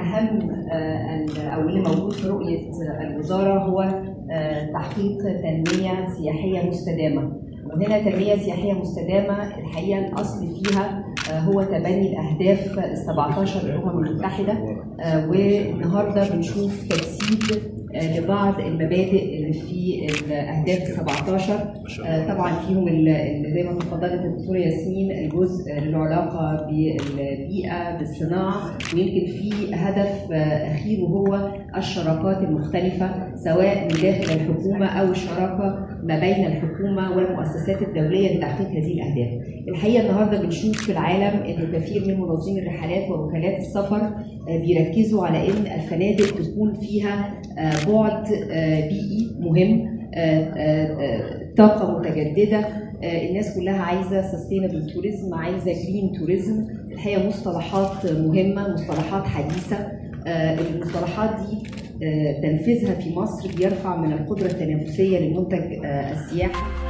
اهم او اللي موجود في رؤيه الوزاره هو تحقيق تنميه سياحيه مستدامه وهنا تنميه سياحيه مستدامه الحقيقه الاصل فيها هو تبني الاهداف ال 17 للامم المتحده والنهارده بنشوف تجسيد لبعض المبادئ اللي في الاهداف 17 طبعا فيهم زي ما تفضلت الدكتوره ياسمين الجزء له علاقه بالبيئه بالصناعه ويمكن في هدف اخير وهو الشراكات المختلفه سواء من داخل الحكومه او الشراكه ما بين الحكومه والمؤسسات الدوليه لتحقيق هذه الاهداف. الحقيقه النهارده بنشوف في العالم ان كثير من منظمين الرحلات ووكالات السفر بيركزوا على ان الفنادق تكون فيها بعد بيئي مهم طاقة متجددة الناس كلها عايزة سستينبل توريزم عايزة جرين توريزم الحقيقة مصطلحات مهمة مصطلحات حديثة المصطلحات دي تنفيذها في مصر بيرفع من القدرة التنافسية لمنتج السياحة